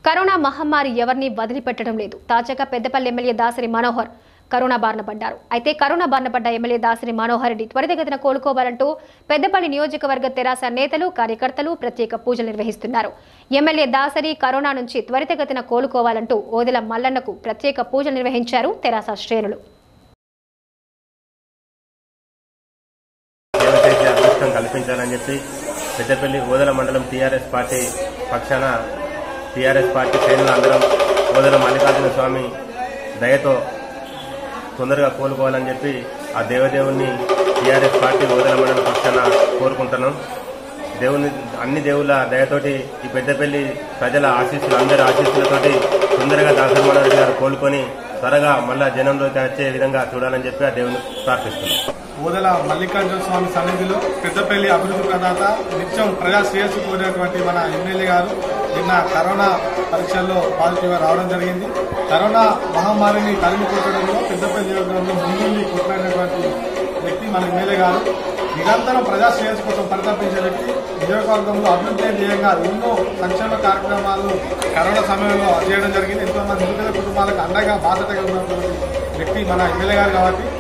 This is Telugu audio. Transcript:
కరోనా మహమ్మారి ఎవరిని వదిలిపెట్టడం లేదు తాజాగా పెద్దపల్లి ఎమ్మెల్యే దాసరి మనోహర్ కరోనా బారిన పడ్డారు అయితే కరోనా బారిన పడ్డ ఎమ్మెల్యే దాసరి మనోహర్ రెడ్డి త్వరితగతిన కోలుకోవాలంటూ పెద్దపల్లి నియోజకవర్గ తెరాస నేతలు కార్యకర్తలు ప్రత్యేక పూజలు నిర్వహిస్తున్నారు ఎమ్మెల్యే దాసరి కరోనా నుంచి త్వరితగతిన కోలుకోవాలంటూ ఓదెల మల్లన్నకు ప్రత్యేక పూజలు నిర్వహించారు తెరాస శ్రేణులు సేవ చేసే అదృష్టం కల్పించాలని చెప్పి పెద్దపల్లి ఓదల మండలం టీఆర్ఎస్ పార్టీ పక్షాన టీఆర్ఎస్ పార్టీ శ్రేణులు అందరం ఓదల మల్లికార్జున స్వామి దయతో తొందరగా కోలుకోవాలని చెప్పి ఆ దేవదేవుణ్ణి టీఆర్ఎస్ పార్టీ ఓదల మండలం పక్షాన కోరుకుంటున్నాం దేవుని అన్ని దేవుళ్ళ దయతోటి ఈ పెద్దపల్లి ప్రజల ఆశీస్సులు అందరి ఆశీస్సులతోటి తొందరగా దాసరమణ రెడ్డి గారు కోలుకొని త్వరగా మళ్ళా జనంలోకి వచ్చే విధంగా చూడాలని చెప్పి ఆ దేవుని ప్రార్థిస్తున్నాం ఓదల మల్లికార్జున స్వామి సన్నిధిలో పెద్దపల్లి అభివృద్ధి ప్రదాత నిత్యం ప్రజా శ్రేయస్సు కోరినటువంటి మన ఎమ్మెల్యే గారు నిన్న కరోనా పరీక్షల్లో పాజిటివ్ రావడం జరిగింది కరోనా మహమ్మారిని తరిమి కొట్టడంలో పెద్దపల్లి నియోజకవర్గంలో ముందుండి కొట్లాడినటువంటి వ్యక్తి మన ఎమ్మెల్యే గారు నిరంతరం ప్రజా శ్రేయస్సు కోసం పరితపించే వ్యక్తి నియోజకవర్గంలో అభివృద్ధి ధ్యేయంగా ఎన్నో సంక్షేమ కార్యక్రమాలు కరోనా సమయంలో చేయడం జరిగింది ఎంతో మంది నిరుపేద కుటుంబాలకు అండగా బాధ్యతగా ఉన్నటువంటి వ్యక్తి మన ఎమ్మెల్యే గారు కాబట్టి